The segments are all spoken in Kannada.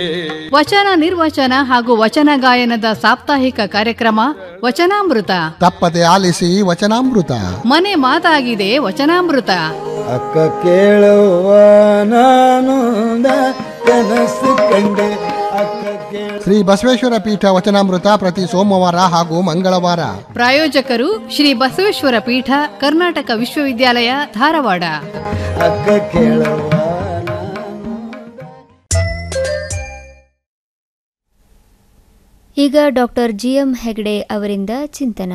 ವಚನ ನಿರ್ವಚನ ಹಾಗೂ ವಚನ ಗಾಯನದ ಸಾಪ್ತಾಹಿಕ ಕಾರ್ಯಕ್ರಮ ವಚನಾಮೃತ ತಪ್ಪದೆ ಆಲಿಸಿ ವಚನಾಮೃತ ಮನೆ ಮಾತಾಗಿದೆ ವಚನಾಮೃತ ಅಕ್ಕ ಕೇಳುವ ನಾನು ಕನಸು ಕಂಡೆ ಅಕ್ಕ ಕೇಳ ಶ್ರೀ ಬಸವೇಶ್ವರ ಪೀಠ ವಚನಾಮೃತ ಪ್ರತಿ ಸೋಮವಾರ ಹಾಗೂ ಮಂಗಳವಾರ ಪ್ರಾಯೋಜಕರು ಶ್ರೀ ಬಸವೇಶ್ವರ ಪೀಠ ಕರ್ನಾಟಕ ವಿಶ್ವವಿದ್ಯಾಲಯ ಧಾರವಾಡ ಅಕ್ಕ ಕೇಳುವ ಈಗ ಡಾಕ್ಟರ್ ಜಿ ಎಂ ಹೆಗ್ಡೆ ಅವರಿಂದ ಚಿಂತನ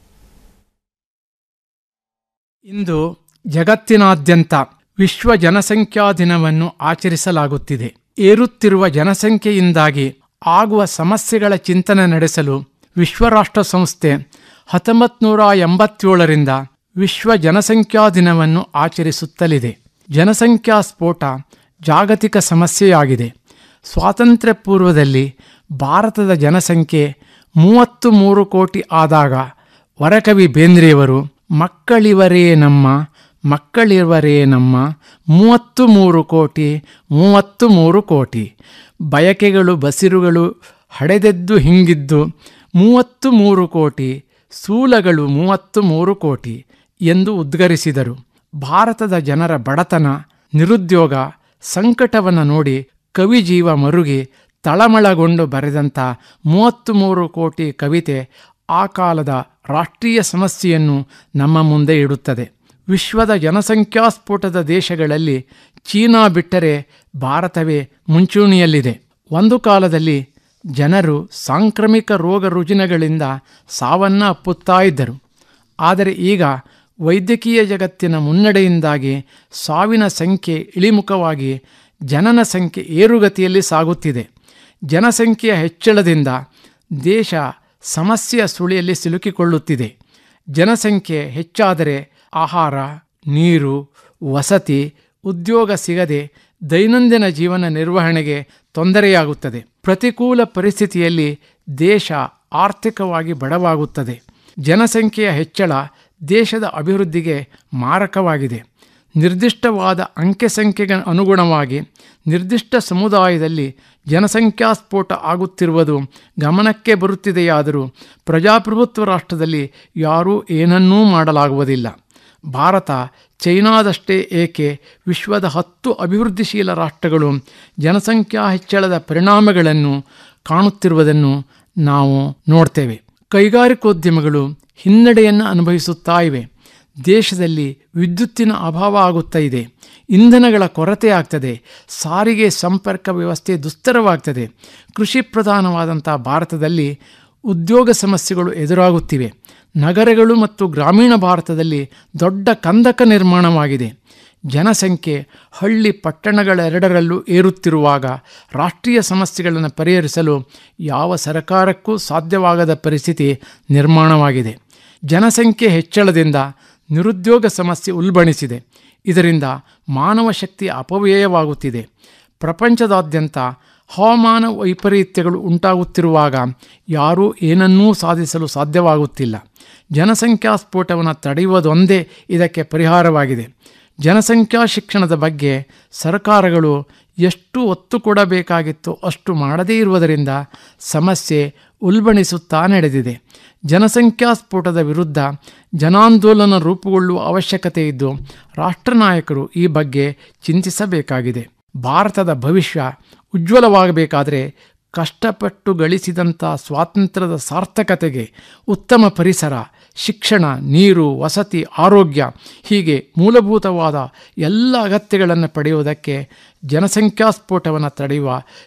ಇಂದು ಜಗತ್ತಿನಾದ್ಯಂತ ವಿಶ್ವ ಜನಸಂಖ್ಯಾ ದಿನವನ್ನು ಆಚರಿಸಲಾಗುತ್ತಿದೆ ಏರುತ್ತಿರುವ ಜನಸಂಖ್ಯೆಯಿಂದಾಗಿ ಆಗುವ ಸಮಸ್ಯೆಗಳ ಚಿಂತನೆ ನಡೆಸಲು ವಿಶ್ವರಾಷ್ಟ್ರ ಸಂಸ್ಥೆ ಹತ್ತೊಂಬತ್ತು ನೂರ ಎಂಬತ್ತೇಳರಿಂದ ವಿಶ್ವ ಜನಸಂಖ್ಯಾ ದಿನವನ್ನು ಆಚರಿಸುತ್ತಲಿದೆ ಜನಸಂಖ್ಯಾ ಸ್ಫೋಟ ಜಾಗತಿಕ ಸಮಸ್ಯೆಯಾಗಿದೆ ಸ್ವಾತಂತ್ರ್ಯ ಪೂರ್ವದಲ್ಲಿ ಭಾರತದ ಜನಸಂಖ್ಯೆ ಮೂವತ್ತು ಮೂರು ಕೋಟಿ ಆದಾಗ ವರಕವಿ ಬೇಂದ್ರೆಯವರು ಮಕ್ಕಳಿವರೇ ನಮ್ಮ ಮಕ್ಕಳಿವರೇ ನಮ್ಮ ಮೂವತ್ತು ಮೂರು ಕೋಟಿ ಮೂವತ್ತು ಮೂರು ಕೋಟಿ ಬಯಕೆಗಳು ಬಸಿರುಗಳು ಹಡೆದೆದ್ದು ಹಿಂಗಿದ್ದು ಮೂವತ್ತು ಮೂರು ಕೋಟಿ ಸೂಲಗಳು ಮೂವತ್ತು ಮೂರು ಕೋಟಿ ಎಂದು ಉದ್ಗರಿಸಿದರು ಭಾರತದ ಜನರ ಬಡತನ ನಿರುದ್ಯೋಗ ಸಂಕಟವನ್ನು ನೋಡಿ ಕವಿಜೀವ ಮರುಗಿ ತಳಮಳಗೊಂಡು ಬರೆದಂಥ ಮೂವತ್ತು ಮೂರು ಕೋಟಿ ಕವಿತೆ ಆ ಕಾಲದ ರಾಷ್ಟ್ರೀಯ ಸಮಸ್ಯೆಯನ್ನು ನಮ್ಮ ಮುಂದೆ ಇಡುತ್ತದೆ ವಿಶ್ವದ ಜನಸಂಖ್ಯಾ ಸ್ಫೋಟದ ದೇಶಗಳಲ್ಲಿ ಚೀನಾ ಬಿಟ್ಟರೆ ಭಾರತವೇ ಮುಂಚೂಣಿಯಲ್ಲಿದೆ ಒಂದು ಕಾಲದಲ್ಲಿ ಜನರು ಸಾಂಕ್ರಾಮಿಕ ರೋಗ ರುಜಿನಗಳಿಂದ ಸಾವನ್ನ ಅಪ್ಪುತ್ತಾ ಇದ್ದರು ಆದರೆ ಈಗ ವೈದ್ಯಕೀಯ ಜಗತ್ತಿನ ಮುನ್ನಡೆಯಿಂದಾಗಿ ಸಾವಿನ ಸಂಖ್ಯೆ ಇಳಿಮುಖವಾಗಿ ಜನನ ಸಂಖ್ಯೆ ಏರುಗತಿಯಲ್ಲಿ ಸಾಗುತ್ತಿದೆ ಜನಸಂಖ್ಯೆಯ ಹೆಚ್ಚಳದಿಂದ ದೇಶ ಸಮಸ್ಯೆಯ ಸುಳಿಯಲ್ಲಿ ಸಿಲುಕಿಕೊಳ್ಳುತ್ತಿದೆ ಜನಸಂಖ್ಯೆ ಹೆಚ್ಚಾದರೆ ಆಹಾರ ನೀರು ವಸತಿ ಉದ್ಯೋಗ ಸಿಗದೆ ದೈನಂದಿನ ಜೀವನ ನಿರ್ವಹಣೆಗೆ ತೊಂದರೆಯಾಗುತ್ತದೆ ಪ್ರತಿಕೂಲ ಪರಿಸ್ಥಿತಿಯಲ್ಲಿ ದೇಶ ಆರ್ಥಿಕವಾಗಿ ಬಡವಾಗುತ್ತದೆ ಜನಸಂಖ್ಯೆಯ ಹೆಚ್ಚಳ ದೇಶದ ಅಭಿವೃದ್ಧಿಗೆ ಮಾರಕವಾಗಿದೆ ನಿರ್ದಿಷ್ಟವಾದ ಅಂಕೆಸಂಖ್ಯೆಗೆ ಅನುಗುಣವಾಗಿ ನಿರ್ದಿಷ್ಟ ಸಮುದಾಯದಲ್ಲಿ ಜನಸಂಖ್ಯಾ ಸ್ಫೋಟ ಆಗುತ್ತಿರುವುದು ಗಮನಕ್ಕೆ ಬರುತ್ತಿದೆಯಾದರೂ ಪ್ರಜಾಪ್ರಭುತ್ವ ರಾಷ್ಟ್ರದಲ್ಲಿ ಯಾರೂ ಏನನ್ನೂ ಮಾಡಲಾಗುವುದಿಲ್ಲ ಭಾರತ ಚೈನಾದಷ್ಟೇ ಏಕೆ ವಿಶ್ವದ ಹತ್ತು ಅಭಿವೃದ್ಧಿಶೀಲ ರಾಷ್ಟ್ರಗಳು ಜನಸಂಖ್ಯಾ ಹೆಚ್ಚಳದ ಪರಿಣಾಮಗಳನ್ನು ಕಾಣುತ್ತಿರುವುದನ್ನು ನಾವು ನೋಡ್ತೇವೆ ಕೈಗಾರಿಕೋದ್ಯಮಗಳು ಹಿನ್ನಡೆಯನ್ನು ಅನುಭವಿಸುತ್ತಾ ಇವೆ ದೇಶದಲ್ಲಿ ವಿದ್ಯುತ್ತಿನ ಅಭಾವ ಆಗುತ್ತಾ ಇದೆ ಇಂಧನಗಳ ಕೊರತೆ ಆಗ್ತದೆ ಸಾರಿಗೆ ಸಂಪರ್ಕ ವ್ಯವಸ್ಥೆ ದುಸ್ತರವಾಗ್ತದೆ ಕೃಷಿ ಪ್ರಧಾನವಾದಂಥ ಭಾರತದಲ್ಲಿ ಉದ್ಯೋಗ ಸಮಸ್ಯೆಗಳು ಎದುರಾಗುತ್ತಿವೆ ನಗರಗಳು ಮತ್ತು ಗ್ರಾಮೀಣ ಭಾರತದಲ್ಲಿ ದೊಡ್ಡ ಕಂದಕ ನಿರ್ಮಾಣವಾಗಿದೆ ಜನಸಂಖ್ಯೆ ಹಳ್ಳಿ ಪಟ್ಟಣಗಳೆರಡರಲ್ಲೂ ಏರುತ್ತಿರುವಾಗ ರಾಷ್ಟ್ರೀಯ ಸಮಸ್ಯೆಗಳನ್ನು ಪರಿಹರಿಸಲು ಯಾವ ಸರ್ಕಾರಕ್ಕೂ ಸಾಧ್ಯವಾಗದ ಪರಿಸ್ಥಿತಿ ನಿರ್ಮಾಣವಾಗಿದೆ ಜನಸಂಖ್ಯೆ ಹೆಚ್ಚಳದಿಂದ ನಿರುದ್ಯೋಗ ಸಮಸ್ಯೆ ಉಲ್ಬಣಿಸಿದೆ ಇದರಿಂದ ಮಾನವ ಶಕ್ತಿ ಅಪವ್ಯಯವಾಗುತ್ತಿದೆ ಪ್ರಪಂಚದಾದ್ಯಂತ ಹವಾಮಾನ ವೈಪರೀತ್ಯಗಳು ಉಂಟಾಗುತ್ತಿರುವಾಗ ಯಾರೂ ಏನನ್ನೂ ಸಾಧಿಸಲು ಸಾಧ್ಯವಾಗುತ್ತಿಲ್ಲ ಜನಸಂಖ್ಯಾ ಸ್ಫೋಟವನ್ನು ತಡೆಯುವುದೊಂದೇ ಇದಕ್ಕೆ ಪರಿಹಾರವಾಗಿದೆ ಜನಸಂಖ್ಯಾ ಶಿಕ್ಷಣದ ಬಗ್ಗೆ ಸರ್ಕಾರಗಳು ಎಷ್ಟು ಒತ್ತು ಕೊಡಬೇಕಾಗಿತ್ತೋ ಅಷ್ಟು ಮಾಡದೇ ಇರುವುದರಿಂದ ಸಮಸ್ಯೆ ಉಲ್ಬಣಿಸುತ್ತಾ ನಡೆದಿದೆ ಜನಸಂಖ್ಯಾ ಸ್ಫೋಟದ ವಿರುದ್ಧ ಜನಾಂದೋಲನ ರೂಪುಗೊಳ್ಳುವ ಅವಶ್ಯಕತೆ ಇದ್ದು ರಾಷ್ಟ್ರ ನಾಯಕರು ಈ ಬಗ್ಗೆ ಚಿಂತಿಸಬೇಕಾಗಿದೆ ಭಾರತದ ಭವಿಷ್ಯ ಉಜ್ವಲವಾಗಬೇಕಾದರೆ ಕಷ್ಟಪಟ್ಟು ಗಳಿಸಿದಂಥ ಸ್ವಾತಂತ್ರ್ಯದ ಸಾರ್ಥಕತೆಗೆ ಉತ್ತಮ ಪರಿಸರ ಶಿಕ್ಷಣ ನೀರು ವಸತಿ ಆರೋಗ್ಯ ಹೀಗೆ ಮೂಲಭೂತವಾದ ಎಲ್ಲ ಅಗತ್ಯಗಳನ್ನು ಪಡೆಯುವುದಕ್ಕೆ ಜನಸಂಖ್ಯಾ ಸ್ಫೋಟವನ್ನು ತಡೆಯುವ